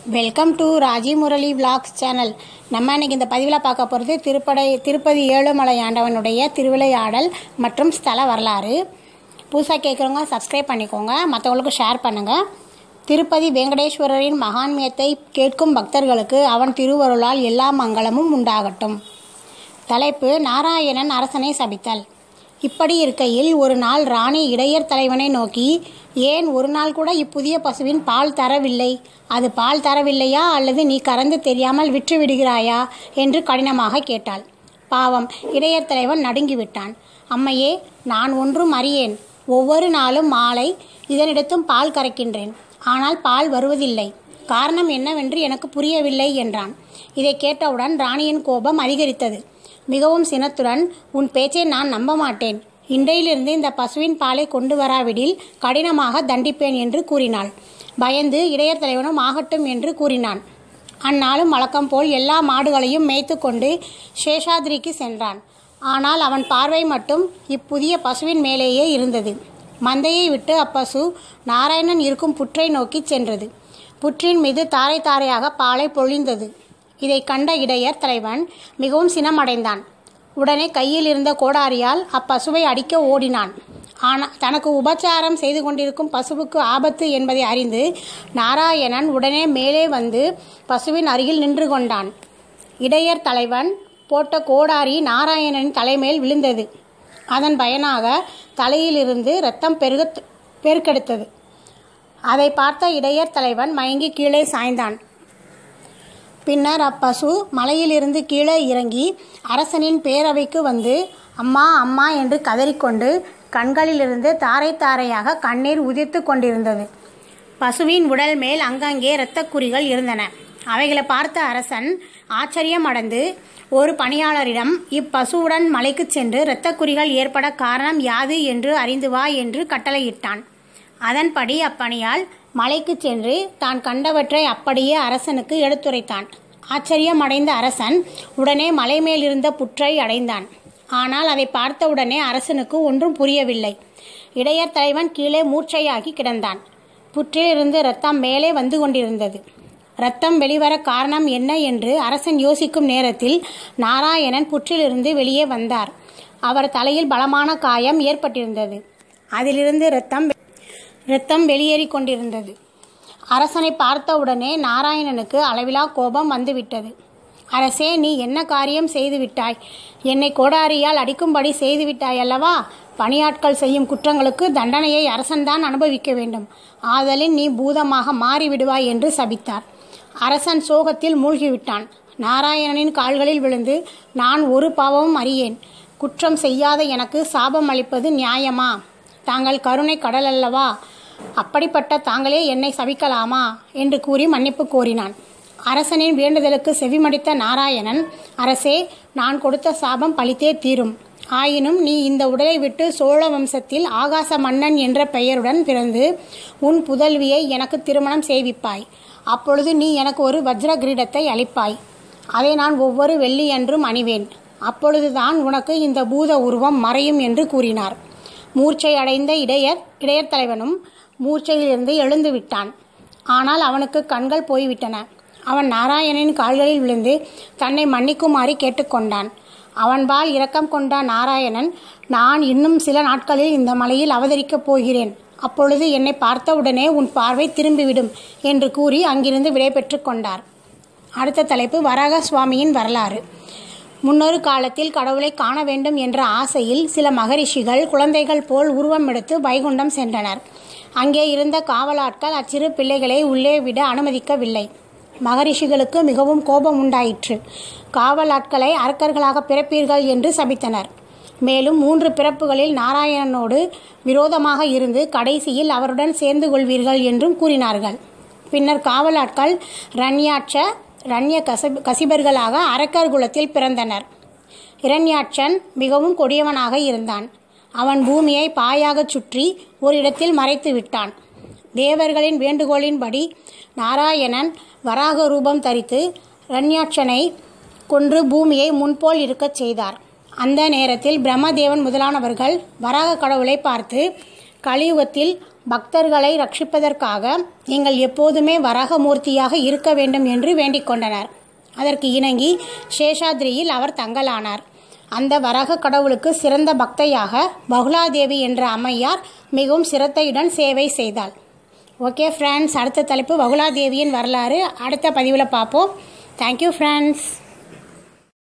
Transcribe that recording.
welcome to Raji Murali vlogs channel நம்ம இன்னைக்கு இந்த பதிவில் பார்க்க போகிறது திருப்படை திருப்பதி ஏழுமலை ஆண்டவனுடைய திருவிளையாடல் மற்றும் ஸ்தல வரலாறு புதுசாக கேட்குறவங்க சப்ஸ்கிரைப் பண்ணிக்கோங்க மற்றவங்களுக்கு ஷேர் பண்ணுங்கள் திருப்பதி வெங்கடேஸ்வரரின் மகான்மியத்தை கேட்கும் பக்தர்களுக்கு அவன் திருவருளால் எல்லா மங்களமும் உண்டாகட்டும் தலைப்பு நாராயணன் அரசனை சபித்தல் இப்படி இருக்கையில் ஒரு நாள் ராணி இடையர் தலைவனை நோக்கி ஏன் ஒரு நாள் கூட இப்புதிய பசுவின் பால் தரவில்லை அது பால் தரவில்லையா அல்லது நீ கறந்து தெரியாமல் விற்று விடுகிறாயா என்று கடினமாக கேட்டாள் பாவம் இடையர் தலைவன் நடுங்கிவிட்டான் அம்மையே நான் ஒன்றும் அறியேன் ஒவ்வொரு நாளும் மாலை இதனிடத்தும் பால் கறக்கின்றேன் ஆனால் பால் வருவதில்லை காரணம் என்னவென்று எனக்கு புரியவில்லை என்றான் இதை கேட்டவுடன் ராணியின் கோபம் அதிகரித்தது மிகவும் சினத்துடன் உன் பேச்சை நான் நம்ப மாட்டேன் இன்றையிலிருந்து இந்த பசுவின் பாலை கொண்டு வராவிடில் கடினமாக தண்டிப்பேன் என்று கூறினாள் பயந்து இடையர் தலைவனும் ஆகட்டும் என்று கூறினான் அந்நாளும் வழக்கம் போல் எல்லா மாடுகளையும் மேய்த்து கொண்டு சேஷாத்ரிக்கு சென்றான் ஆனால் அவன் பார்வை மட்டும் இப்புதிய பசுவின் மேலேயே இருந்தது மந்தையை விட்டு அப்பசு நாராயணன் இருக்கும் புற்றை நோக்கி சென்றது புற்றின் மீது தாரை தாரையாக பாலை பொழிந்தது இதை கண்ட இடையர் தலைவன் மிகவும் சினமடைந்தான் உடனே கையில் இருந்த கோடாரியால் அப்பசுவை அடிக்க ஓடினான் ஆனால் தனக்கு உபச்சாரம் செய்து கொண்டிருக்கும் பசுவுக்கு ஆபத்து என்பதை அறிந்து நாராயணன் உடனே மேலே வந்து பசுவின் அருகில் நின்று கொண்டான் இடையர் தலைவன் போட்ட கோடாரி நாராயணனின் தலைமேல் விழுந்தது அதன் பயனாக தலையிலிருந்து இரத்தம் பெருக பெருக்கெடுத்தது அதை பார்த்த இடையர் தலைவன் மயங்கி கீழே சாய்ந்தான் பின்னர் அப்பசு மலையிலிருந்து கீழே இறங்கி அரசனின் பேரவைக்கு வந்து அம்மா அம்மா என்று கதறிக்கொண்டு கண்களிலிருந்து தாரை தாரையாக கண்ணீர் உதிர்த்து கொண்டிருந்தது பசுவின் உடல் மேல் அங்கங்கே இரத்தக் குறிகள் இருந்தன அவைகளை பார்த்த அரசன் ஆச்சரியம் அடைந்து ஒரு பணியாளரிடம் இப்பசுவுடன் மலைக்கு சென்று இரத்தக் குறிகள் ஏற்பட காரணம் யாது என்று அறிந்து வா என்று கட்டளையிட்டான் அதன்படி அப்பணியால் மலைக்கு சென்று தான் கண்டவற்றை அப்படியே அரசனுக்கு எடுத்துரைத்தான் ஆச்சரியமடைந்த அரசன் உடனே மலை மேலிருந்த புற்றை அடைந்தான் ஆனால் அதை பார்த்தவுடனே அரசனுக்கு ஒன்றும் புரியவில்லை இடையர் தலைவன் கீழே மூர்ச்சையாகி கிடந்தான் புற்றிலிருந்து இரத்தம் மேலே வந்து கொண்டிருந்தது இரத்தம் வெளிவர காரணம் என்ன என்று அரசன் யோசிக்கும் நேரத்தில் நாராயணன் புற்றிலிருந்து வெளியே வந்தார் அவர் தலையில் பலமான காயம் ஏற்பட்டிருந்தது அதிலிருந்து இரத்தம் இரத்தம் வெளியேறி கொண்டிருந்தது அரசனை பார்த்தவுடனே நாராயணனுக்கு அளவிலா கோபம் வந்துவிட்டது அரசே நீ என்ன காரியம் செய்து விட்டாய் என்னை கோடாரியால் அடிக்கும்படி செய்து விட்டாய் அல்லவா பணியாட்கள் செய்யும் குற்றங்களுக்கு தண்டனையை அரசன்தான் அனுபவிக்க வேண்டும் ஆதலின் நீ பூதமாக மாறிவிடுவாய் என்று சபித்தார் அரசன் சோகத்தில் மூழ்கிவிட்டான் நாராயணனின் கால்களில் விழுந்து நான் ஒரு பாவமும் அறியேன் குற்றம் செய்யாத எனக்கு சாபம் அளிப்பது நியாயமா தாங்கள் கருணை கடல் அல்லவா அப்படிப்பட்ட தாங்களே என்னை சபிக்கலாமா என்று கூறி மன்னிப்பு கோரினான் அரசனின் வேண்டுதலுக்கு செவிமடித்த நாராயணன் அரசே நான் கொடுத்த சாபம் பழித்தே தீரும் ஆயினும் நீ இந்த உடலை விட்டு சோழ வம்சத்தில் ஆகாச மன்னன் என்ற பெயருடன் பிறந்து உன் புதல்வியை எனக்கு திருமணம் செய்விப்பாய் அப்பொழுது நீ எனக்கு ஒரு வஜ்ர கிரீடத்தை அளிப்பாய் அதை நான் ஒவ்வொரு வெள்ளியன்றும் அணிவேன் அப்பொழுதுதான் உனக்கு இந்த பூத உருவம் மறையும் என்று கூறினார் மூர்ச்சை அடைந்த இடையர் இடையர் தலைவனும் மூர்ச்சையிலிருந்து எழுந்து விட்டான் ஆனால் அவனுக்கு கண்கள் போய்விட்டன அவன் நாராயணனின் கால்களில் விழுந்து தன்னை மன்னிக்குமாறு கேட்டுக்கொண்டான் அவன்பால் இரக்கம் கொண்ட நாராயணன் நான் இன்னும் சில நாட்களில் இந்த மலையில் அவதரிக்கப் போகிறேன் அப்பொழுது என்னை பார்த்தவுடனே உன் பார்வை திரும்பிவிடும் என்று கூறி அங்கிருந்து விடைபெற்று கொண்டார் அடுத்த தலைப்பு வராக சுவாமியின் வரலாறு முன்னொரு காலத்தில் கடவுளை காண வேண்டும் என்ற ஆசையில் சில மகரிஷிகள் குழந்தைகள் போல் உருவம் எடுத்து வைகுண்டம் சென்றனர் அங்கே இருந்த காவலாட்கள் அச்சிறு பிள்ளைகளை உள்ளே விட அனுமதிக்கவில்லை மகரிஷிகளுக்கு மிகவும் கோபம் உண்டாயிற்று காவலாட்களை அரக்கர்களாக பிறப்பீர்கள் என்று சபித்தனர் மேலும் மூன்று பிறப்புகளில் நாராயணனோடு விரோதமாக இருந்து கடைசியில் அவருடன் சேர்ந்து கொள்வீர்கள் என்றும் கூறினார்கள் பின்னர் காவலாட்கள் ரண்யாட்ச ரண்ய கசப் கசிபர்களாக அரக்கர் குலத்தில் பிறந்தனர் இரண்யாட்சன் மிகவும் கொடியவனாக இருந்தான் அவன் பூமியை பாயாகச் சுற்றி ஒரு இடத்தில் மறைத்து விட்டான் தேவர்களின் வேண்டுகோளின்படி நாராயணன் வராக ரூபம் தரித்து ரண்யாட்சனை கொன்று பூமியை முன்போல் இருக்கச் செய்தார் அந்த நேரத்தில் பிரம்மதேவன் முதலானவர்கள் வராக கடவுளை பார்த்து கலியுகத்தில் பக்தர்களை ரட்சிப்பதற்காக நீங்கள் எப்போதுமே வராகமூர்த்தியாக இருக்க வேண்டும் என்று வேண்டிக் கொண்டனர் அதற்கு இணங்கி சேஷாத்ரியில் அவர் தங்கலானார் அந்த வராக கடவுளுக்கு சிறந்த பக்தையாக பகுலாதேவி என்ற அம்மையார் மிகவும் சிரத்தையுடன் சேவை செய்தாள் ஓகே ஃப்ரெண்ட்ஸ் அடுத்த தலைப்பு பகுலாதேவியின் வரலாறு அடுத்த பதிவில் பார்ப்போம் தேங்க்யூ ஃப்ரெண்ட்ஸ்